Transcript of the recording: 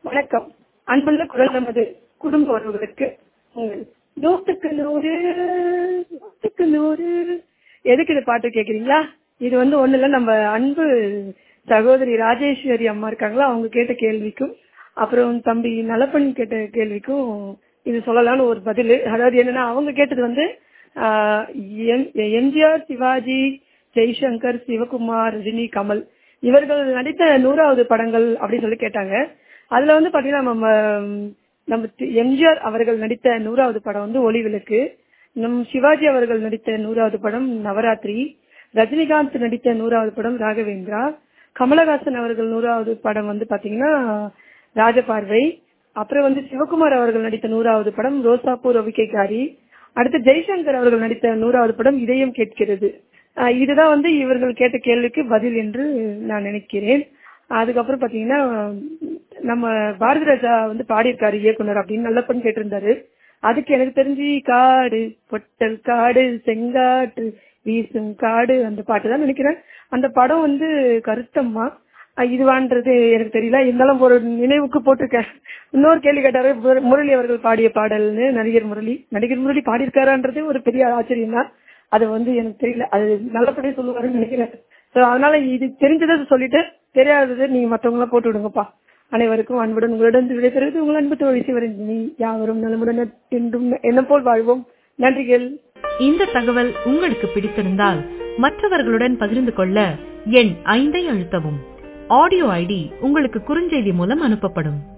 வணக்கம் அன்புள்ள குரல் நமது குடும்ப உறவுகளுக்கு உங்கள் நூற்றுக்கு நூறு நூற்றுக்கு நூறு எதுக்கு இது பாட்டு கேக்குறீங்களா இது வந்து ஒண்ணு இல்ல நம்ம அன்பு சகோதரி ராஜேஸ்வரி அம்மா இருக்காங்களா அவங்க கேட்ட கேள்விக்கும் அப்புறம் தம்பி நலப்பன் கேட்ட கேள்விக்கும் இது சொல்லலாம்னு ஒரு பதில் அதாவது என்னன்னா அவங்க கேட்டது வந்து ஆஹ், எம்- எம்ஜிஆர் சிவாஜி ஜெய்சங்கர் சிவகுமார் ரஜினி கமல் இவர்கள் நடித்த நூறாவது படங்கள் அப்படின்னு சொல்லி கேட்டாங்க அதுல வந்து பாத்தீங்கன்னா நம்ம நம்ம தி- எம்ஜிஆர் அவர்கள் நடித்த நூறாவது படம் வந்து ஒளி விளக்கு நம் சிவாஜி அவர்கள் நடித்த நூறாவது படம் நவராத்திரி ரஜினிகாந்த் நடித்த நூறாவது படம் ராகவேந்திரா கமலஹாசன் அவர்கள் நூறாவது படம் வந்து பாத்தீங்கன்னா ராஜபார்வை அப்புறம் வந்து சிவகுமார் அவர்கள் நடித்த நூறாவது படம் ரோசாப்பூர் ரவிக்கைக்காரி அடுத்து ஜெய்சங்கர் அவர்கள் நடித்த நூறாவது படம் இதயம் கேட்கிறது ஆஹ் இதுதான் வந்து இவர்கள் கேட்ட கேள்விக்கு பதில் என்று நான் நினைக்கிறேன் அதுக்கப்புறம் பாத்தீங்கன்னா நம்ம பாரதி ராஜா வந்து பாடியிருக்காரு இயக்குனர் அப்படின்னு நல்லப்பன் கேட்டிருந்தாரு அதுக்கு எனக்கு தெரிஞ்சு காடு பொட்டல் காடு செங்காட்டு வீசும் காடு அந்த பாட்டு தான் நினைக்கிறேன் அந்த படம் வந்து கருத்தம்மா அஹ் இதுவான்றது எனக்கு தெரியல இருந்தாலும் ஒரு நினைவுக்கு போட்டிருக்கேன் இன்னொரு கேள்வி கேட்டாரு முர- முரளி அவர்கள் பாடிய பாடல்னு நடிகர் முரளி நடிகர் முரளி பாடியிருக்காரான்றது ஒரு பெரிய ஆச்சரியம் தான் அது வந்து எனக்கு தெரியல அது நல்லபடியா சொல்லுவாருன்னு நினைக்கிறேன் So, அதனால இது தெரிஞ்சதை சொல்லிட்டு தெரியாதது நீங்க மத்தவங்க எல்லாம் போட்டு விடுங்கப்பா அனைவருக்கும் அன்புடன் உங்களிடம் விடைபெறுவது உங்கள் அன்பு தோழி சிவரஞ்சனி யாவரும் நலமுடன் என்றும் என்ன போல் வாழ்வோம் நன்றிகள் இந்த தகவல் உங்களுக்கு பிடித்திருந்தால் மற்றவர்களுடன் பகிர்ந்து கொள்ள எண் ஐந்தை அழுத்தவும் ஆடியோ ஐடி உங்களுக்கு குறுஞ்செய்தி மூலம் அனுப்பப்படும்